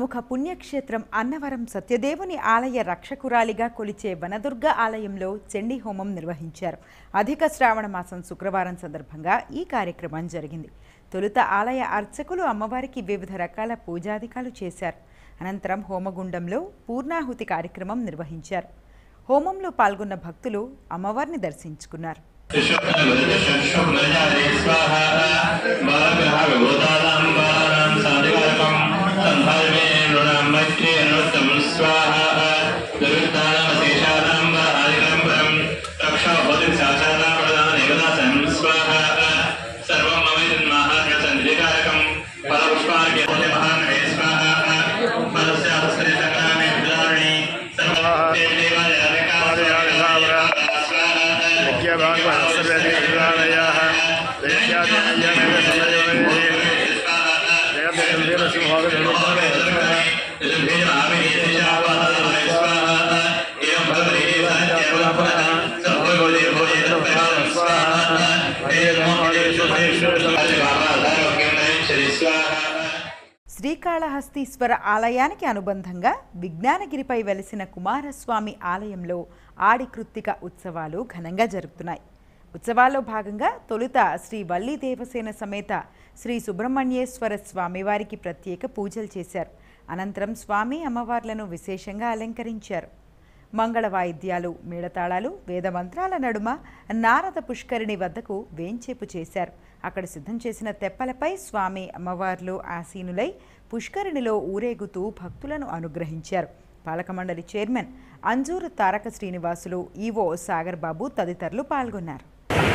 ప్రముఖ పుణ్యక్షేత్రం అన్నవరం సత్యదేవుని ఆలయ రక్షకురాలిగా కొలిచే వనదుర్గ ఆలయంలో చండీ హోమం నిర్వహించారు అధిక శ్రావణ మాసం శుక్రవారం సందర్భంగా ఈ కార్యక్రమం జరిగింది తొలుత ఆలయ అర్చకులు అమ్మవారికి వివిధ రకాల పూజాధికాలు చేశారు అనంతరం హోమగుండంలో పూర్ణాహుతి కార్యక్రమం నిర్వహించారు హోమంలో పాల్గొన్న భక్తులు అమ్మవారిని దర్శించుకున్నారు విద్యాభాగవత్సర్వేదిరాలయాः శ్రీకాళహస్తీశ్వర ఆలయానికి అనుబంధంగా విజ్ఞానగిరిపై వెలిసిన కుమారస్వామి ఆలయంలో ఆడి కృత్తిక ఉత్సవాలు ఘనంగా జరుగుతున్నాయి ఉత్సవాల్లో భాగంగా తొలుత శ్రీ వల్లి దేవసేన సమేత శ్రీ సుబ్రహ్మణ్యేశ్వర స్వామివారికి ప్రత్యేక పూజలు చేశారు అనంతరం స్వామి అమ్మవార్లను విశేషంగా అలంకరించారు మంగళ వాయిద్యాలు మేళతాళాలు వేదమంత్రాల నడుమ నారద పుష్కరిణి వద్దకు వేంచేపు చేశారు అక్కడ సిద్ధం చేసిన తెప్పలపై స్వామి అమ్మవార్లు ఆసీనులై పుష్కరిణిలో ఊరేగుతూ భక్తులను అనుగ్రహించారు పాలక మండలి చైర్మన్ అంజూరు తారక శ్రీనివాసులు ఈవో సాగర్ బాబు తదితరులు పాల్గొన్నారు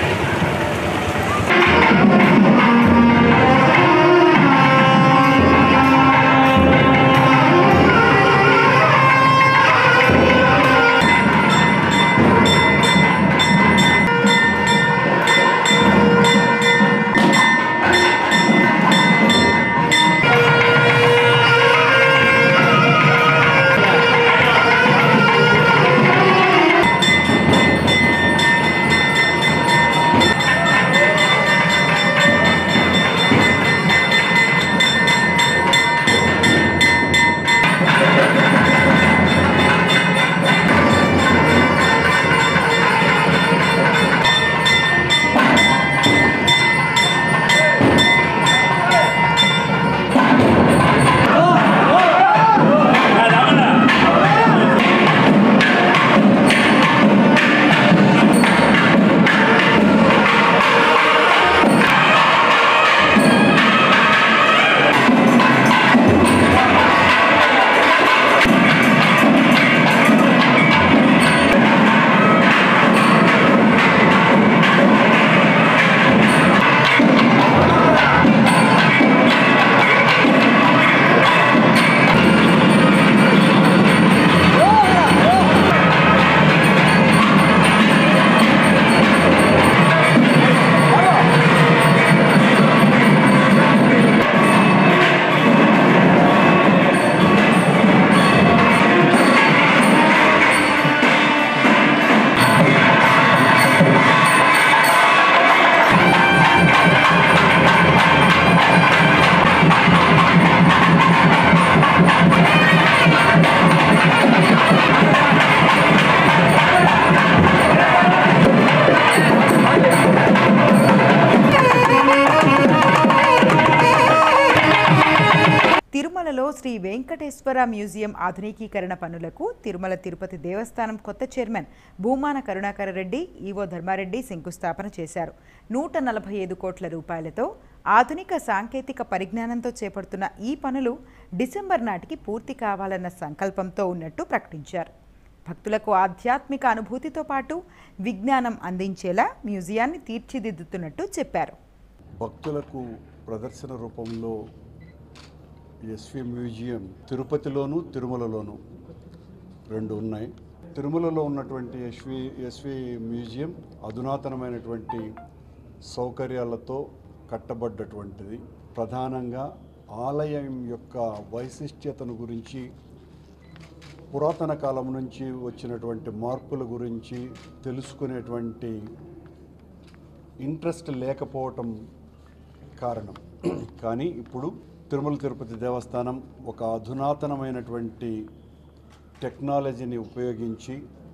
తిరుమలలో శ్రీ వెంకటేశ్వర మ్యూజియం ఆధునికీకరణ పనులకు తిరుమల తిరుపతి దేవస్థానం కొత్త చైర్మన్ భూమాన కరుణాకర రెడ్డి ఈవో ధర్మారెడ్డి శంకుస్థాపన చేశారు నూట నలభై ఐదు కోట్ల రూపాయలతో ఆధునిక సాంకేతిక పరిజ్ఞానంతో చేపడుతున్న ఈ పనులు డిసెంబర్ నాటికి పూర్తి కావాలన్న సంకల్పంతో ఉన్నట్టు ప్రకటించారు భక్తులకు ఆధ్యాత్మిక అనుభూతితో పాటు విజ్ఞానం అందించేలా మ్యూజియాన్ని తీర్చిదిద్దుతున్నట్టు చెప్పారు భక్తులకు ప్రదర్శన రూపంలో ఎస్వి మ్యూజియం తిరుపతిలోను తిరుమలలోను రెండు ఉన్నాయి తిరుమలలో ఉన్నటువంటి ఎస్వి ఎస్వి మ్యూజియం అధునాతనమైనటువంటి సౌకర్యాలతో కట్టబడ్డటువంటిది ప్రధానంగా ఆలయం యొక్క వైశిష్ట్యతను గురించి పురాతన కాలం నుంచి వచ్చినటువంటి మార్పుల గురించి తెలుసుకునేటువంటి ఇంట్రెస్ట్ లేకపోవటం కారణం కానీ ఇప్పుడు తిరుమల తిరుపతి దేవస్థానం ఒక అధునాతనమైనటువంటి టెక్నాలజీని ఉపయోగించి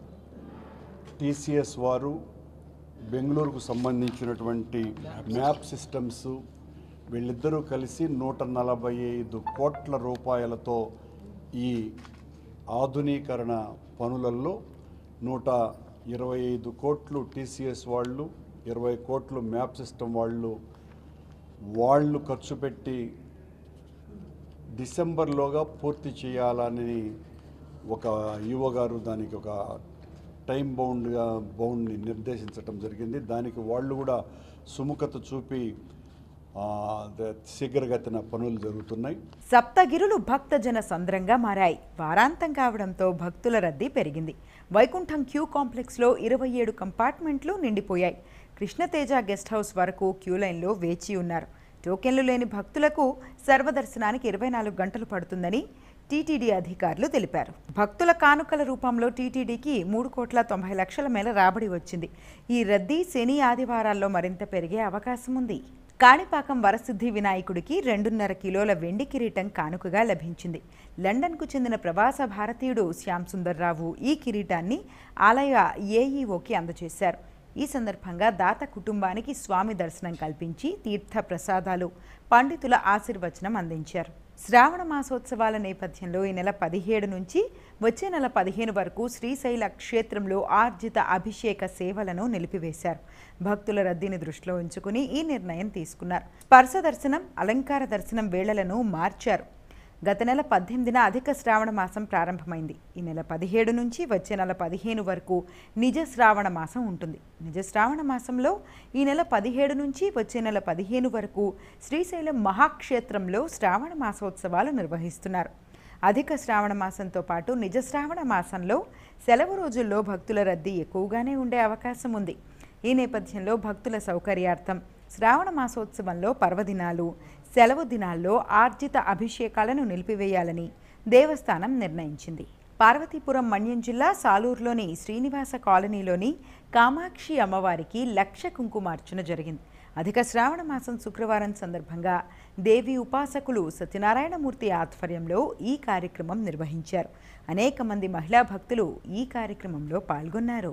టీసీఎస్ వారు బెంగళూరుకు సంబంధించినటువంటి మ్యాప్ సిస్టమ్స్ వీళ్ళిద్దరూ కలిసి నూట నలభై ఐదు కోట్ల రూపాయలతో ఈ ఆధునీకరణ పనులలో నూట ఇరవై ఐదు కోట్లు టీసీఎస్ వాళ్ళు ఇరవై కోట్లు మ్యాప్ సిస్టమ్ వాళ్ళు వాళ్ళు ఖర్చు పెట్టి డిసెంబర్లోగా పూర్తి చేయాలని ఒక ఈవో గారు దానికి ఒక టైం బౌండ్గా బౌండ్ని నిర్దేశించటం జరిగింది దానికి వాళ్ళు కూడా సుముఖత చూపి ఆ, ద- శీఘ్రగతిన పనులు జరుగుతున్నాయి సప్తగిరులు భక్తజన సంద్రంగా మారాయి వారాంతం కావడంతో భక్తుల రద్దీ పెరిగింది వైకుంఠం క్యూ కాంప్లెక్స్లో ఇరవై ఏడు కంపార్ట్మెంట్లు నిండిపోయాయి కృష్ణతేజ గెస్ట్ హౌస్ వరకు క్యూ లైన్లో వేచి ఉన్నారు టోకెన్లు లేని భక్తులకు సర్వదర్శనానికి ఇరవై నాలుగు గంటలు పడుతుందని టీటీడీ అధికారులు తెలిపారు భక్తుల కానుకల రూపంలో టీటీడీకి మూడు కోట్ల తొంభై లక్షల మేర రాబడి వచ్చింది ఈ రద్దీ శని ఆదివారాల్లో మరింత పెరిగే అవకాశం ఉంది కాణిపాకం వరసిద్ధి వినాయకుడికి రెండున్నర కిలోల వెండి కిరీటం కానుకగా లభించింది లండన్కు చెందిన ప్రవాస భారతీయుడు శ్యామ్ సుందర్రావు ఈ కిరీటాన్ని ఆలయ ఏఈఓకి అందజేశారు ఈ సందర్భంగా దాత కుటుంబానికి స్వామి దర్శనం కల్పించి తీర్థ ప్రసాదాలు పండితుల ఆశీర్వచనం అందించారు శ్రావణ మాసోత్సవాల నేపథ్యంలో ఈ నెల పదిహేడు నుంచి వచ్చే నెల పదిహేను వరకు శ్రీశైల క్షేత్రంలో ఆర్జిత అభిషేక సేవలను నిలిపివేశారు భక్తుల రద్దీని దృష్టిలో ఉంచుకుని ఈ నిర్ణయం తీసుకున్నారు స్పర్శ దర్శనం అలంకార దర్శనం వేళలను మార్చారు గత నెల పద్దెనిమిదిన అధిక శ్రావణ మాసం ప్రారంభమైంది ఈ నెల పదిహేడు నుంచి వచ్చే నెల పదిహేను వరకు నిజ శ్రావణ మాసం ఉంటుంది నిజ శ్రావణ మాసంలో ఈ నెల పదిహేడు నుంచి వచ్చే నెల పదిహేను వరకు శ్రీశైలం మహాక్షేత్రంలో శ్రావణ మాసోత్సవాలు నిర్వహిస్తున్నారు అధిక శ్రావణ మాసంతో పాటు నిజ శ్రావణ మాసంలో సెలవు రోజుల్లో భక్తుల రద్దీ ఎక్కువగానే ఉండే అవకాశం ఉంది ఈ నేపథ్యంలో భక్తుల సౌకర్యార్థం శ్రావణ మాసోత్సవంలో పర్వదినాలు సెలవు దినాల్లో ఆర్జిత అభిషేకాలను నిలిపివేయాలని దేవస్థానం నిర్ణయించింది పార్వతీపురం మన్యం జిల్లా సాలూరులోని శ్రీనివాస కాలనీలోని కామాక్షి అమ్మవారికి లక్ష కుంకుమార్చన జరిగింది అధిక శ్రావణ మాసం శుక్రవారం సందర్భంగా దేవి ఉపాసకులు సత్యనారాయణమూర్తి ఆధ్వర్యంలో ఈ కార్యక్రమం నిర్వహించారు అనేక మంది మహిళా భక్తులు ఈ కార్యక్రమంలో పాల్గొన్నారు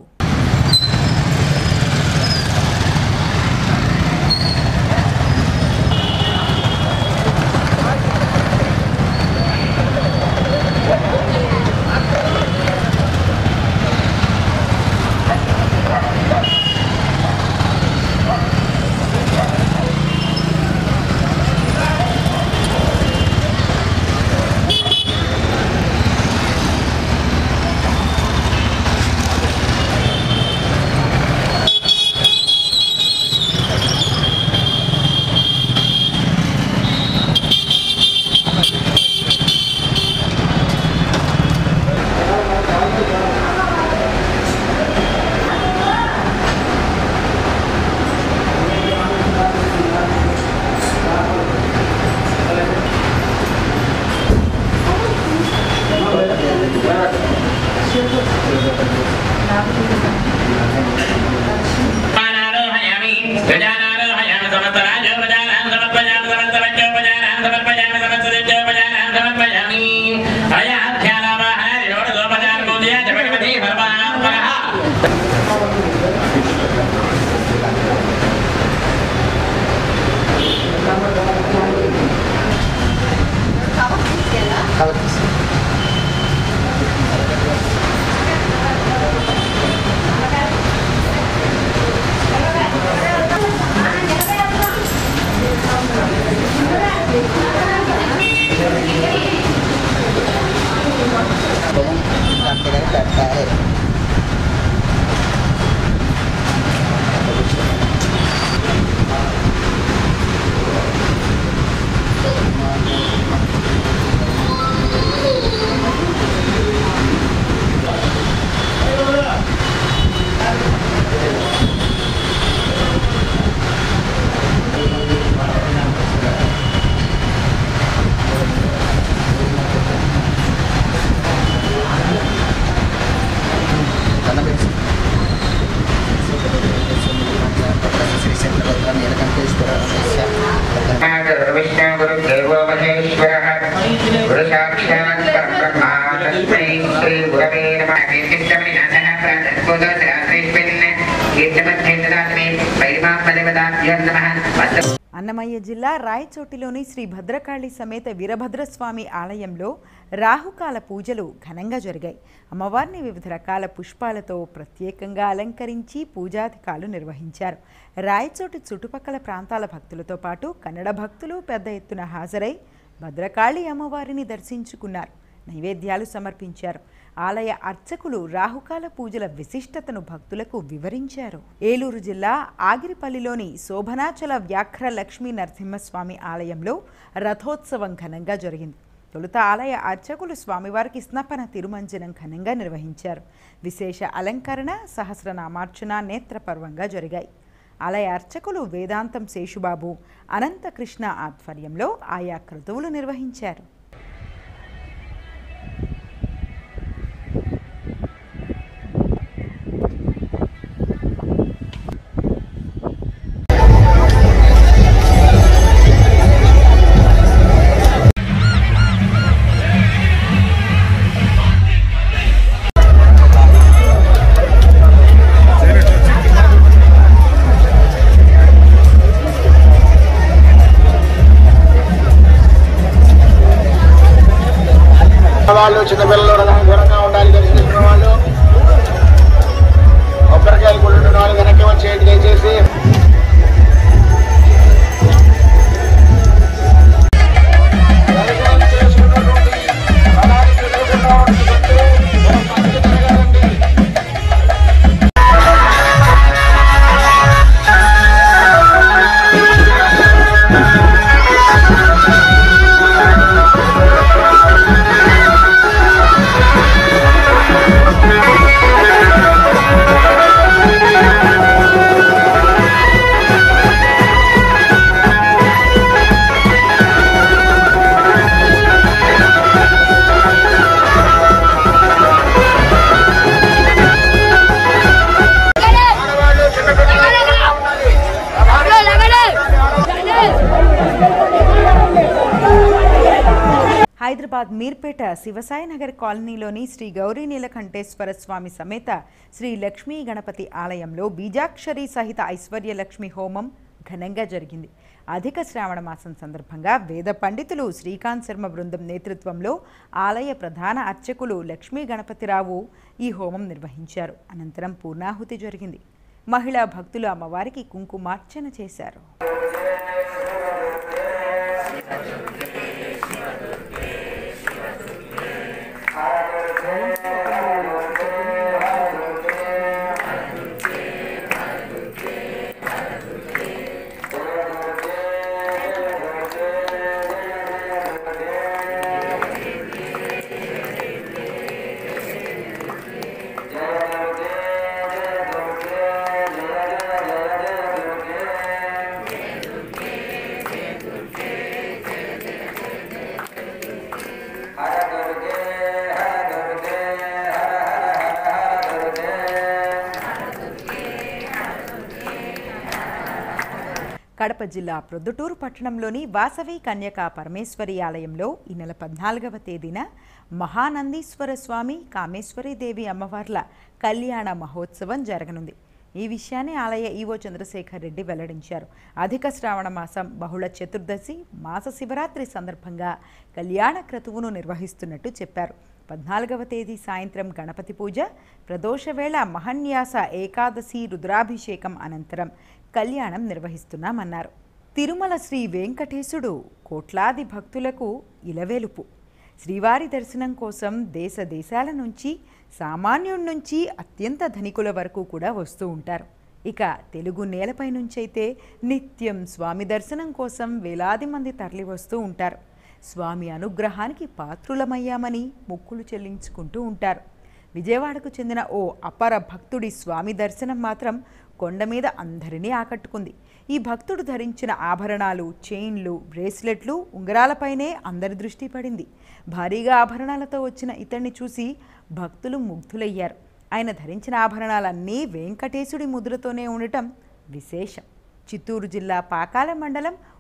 కీర్తనక్షేత్రాన్ని పరిమాం పదవదాభ్యం నమః వద్ద అన్నమయ్య జిల్లా రాయచోటిలోని శ్రీ భద్రకాళి సమేత వీరభద్రస్వామి ఆలయంలో రాహుకాల పూజలు ఘనంగా జరిగాయి అమ్మవారిని వివిధ రకాల పుష్పాలతో ప్రత్యేకంగా అలంకరించి పూజాధికాలు నిర్వహించారు రాయచోటి చుట్టుపక్కల ప్రాంతాల భక్తులతో పాటు కన్నడ భక్తులు పెద్ద ఎత్తున హాజరై భద్రకాళి అమ్మవారిని దర్శించుకున్నారు నైవేద్యాలు సమర్పించారు ఆలయ అర్చకులు రాహుకాల పూజల విశిష్టతను భక్తులకు వివరించారు ఏలూరు జిల్లా ఆగిరిపల్లిలోని శోభనాచల వ్యాఘ్ర లక్ష్మీ నరసింహస్వామి ఆలయంలో రథోత్సవం ఘనంగా జరిగింది తొలుత ఆలయ అర్చకులు స్వామివారికి స్నపన తిరుమంజనం ఘనంగా నిర్వహించారు విశేష అలంకరణ సహస్రనామార్చన నేత్రపర్వంగా జరిగాయి ఆలయ అర్చకులు వేదాంతం శేషుబాబు అనంతకృష్ణ ఆధ్వర్యంలో ఆయా క్రతువులు నిర్వహించారు వాళ్ళు చిన్నపిల్లలు రథం దూరంగా ఉండాలి దర్శించిన వాళ్ళు కొబ్బరికాయలు కొట్టుకున్న వాళ్ళు వెనక్కి వచ్చేయండి దయచేసి దర్శనం చేసుకున్నటువంటి రథానికి ఎదురుగా ఉన్నటువంటి ఒక పక్కకి జరగాలండి. ఆడవాళ్ళు చిన్నపిల్లలు దూరంగా ఉండాలి. హైదరాబాద్ మీర్పేట శివసాయి నగర్ కాలనీలోని శ్రీ గౌరీ నీలకంఠేశ్వర స్వామి సమేత శ్రీ లక్ష్మీ గణపతి ఆలయంలో బీజాక్షరి సహిత ఐశ్వర్య లక్ష్మి హోమం ఘనంగా జరిగింది అధిక శ్రావణ మాసం సందర్భంగా వేద పండితులు శ్రీకాంత్ శర్మ బృందం నేతృత్వంలో ఆలయ ప్రధాన అర్చకులు లక్ష్మీ గణపతిరావు ఈ హోమం నిర్వహించారు అనంతరం పూర్ణాహుతి జరిగింది మహిళా భక్తులు అమ్మవారికి కుంకుమార్చన చేశారు కడప జిల్లా ప్రొద్దుటూరు పట్టణంలోని వాసవి కన్యక పరమేశ్వరి ఆలయంలో ఈ నెల పద్నాలుగవ తేదీన మహానందీశ్వర స్వామి కామేశ్వరి దేవి అమ్మవార్ల కళ్యాణ మహోత్సవం జరగనుంది ఈ విషయాన్ని ఆలయ ఈవో చంద్రశేఖర్ రెడ్డి వెల్లడించారు అధిక శ్రావణ మాసం బహుళ చతుర్దశి మాస శివరాత్రి సందర్భంగా కళ్యాణ క్రతువును నిర్వహిస్తున్నట్టు చెప్పారు పద్నాలుగవ తేదీ సాయంత్రం గణపతి పూజ ప్రదోష వేళ మహన్యాస ఏకాదశి రుద్రాభిషేకం అనంతరం కళ్యాణం నిర్వహిస్తున్నామన్నారు తిరుమల శ్రీ వెంకటేశుడు కోట్లాది భక్తులకు ఇలవేలుపు శ్రీవారి దర్శనం కోసం దేశ దేశాల నుంచి సామాన్యుడి నుంచి అత్యంత ధనికుల వరకు కూడా వస్తూ ఉంటారు ఇక తెలుగు నేలపై నుంచైతే నిత్యం స్వామి దర్శనం కోసం వేలాది మంది తరలి వస్తూ ఉంటారు స్వామి అనుగ్రహానికి పాత్రులమయ్యామని మొక్కులు చెల్లించుకుంటూ ఉంటారు విజయవాడకు చెందిన ఓ అపర భక్తుడి స్వామి దర్శనం మాత్రం కొండ మీద అందరినీ ఆకట్టుకుంది ఈ భక్తుడు ధరించిన ఆభరణాలు చైన్లు బ్రేస్లెట్లు ఉంగరాలపైనే అందరి దృష్టి పడింది భారీగా ఆభరణాలతో వచ్చిన ఇతన్ని చూసి భక్తులు ముగ్ధులయ్యారు ఆయన ధరించిన ఆభరణాలన్నీ వెంకటేశుడి ముద్రతోనే ఉండటం విశేషం చిత్తూరు జిల్లా పాకాల మండలం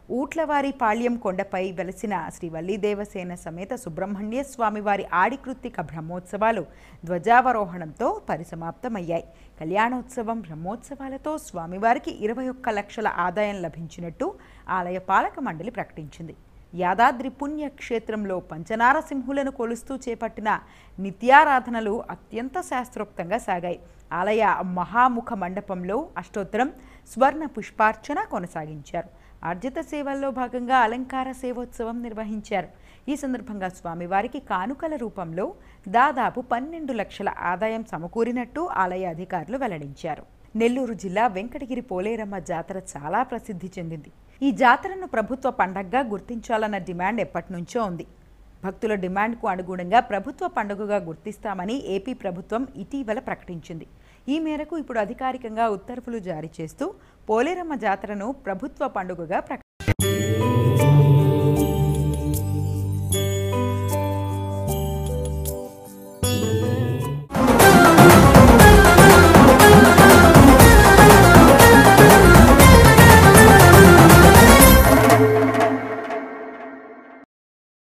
ఊట్లవారి పాళ్యం కొండపై వెలసిన శ్రీ వల్లీదేవసేన సమేత సుబ్రహ్మణ్య స్వామివారి ఆడికృత్తిక బ్రహ్మోత్సవాలు ధ్వజావరోహణంతో పరిసమాప్తమయ్యాయి కళ్యాణోత్సవం బ్రహ్మోత్సవాలతో స్వామివారికి ఇరవై ఒక్క లక్షల ఆదాయం లభించినట్టు ఆలయ పాలక మండలి ప్రకటించింది యాదాద్రి పుణ్యక్షేత్రంలో పంచనారసింహులను కొలుస్తూ చేపట్టిన నిత్యారాధనలు అత్యంత శాస్త్రోక్తంగా సాగాయి ఆలయ మహాముఖ మండపంలో అష్టోత్తరం స్వర్ణ పుష్పార్చన కొనసాగించారు ఆర్జిత సేవల్లో భాగంగా అలంకార సేవోత్సవం నిర్వహించారు ఈ సందర్భంగా స్వామివారికి కానుకల రూపంలో దాదాపు పన్నెండు లక్షల ఆదాయం సమకూరినట్టు ఆలయ అధికారులు వెల్లడించారు నెల్లూరు జిల్లా వెంకటగిరి పోలేరమ్మ జాతర చాలా ప్రసిద్ధి చెందింది ఈ జాతరను ప్రభుత్వ పండగగా గుర్తించాలన్న డిమాండ్ ఎప్పటి నుంచో ఉంది భక్తుల డిమాండ్కు అనుగుణంగా ప్రభుత్వ పండుగగా గుర్తిస్తామని ఏపీ ప్రభుత్వం ఇటీవల ప్రకటించింది ఈ మేరకు ఇప్పుడు అధికారికంగా ఉత్తర్వులు జారీ చేస్తూ పోలేరమ్మ జాతరను ప్రభుత్వ పండుగగా ప్రకటించారు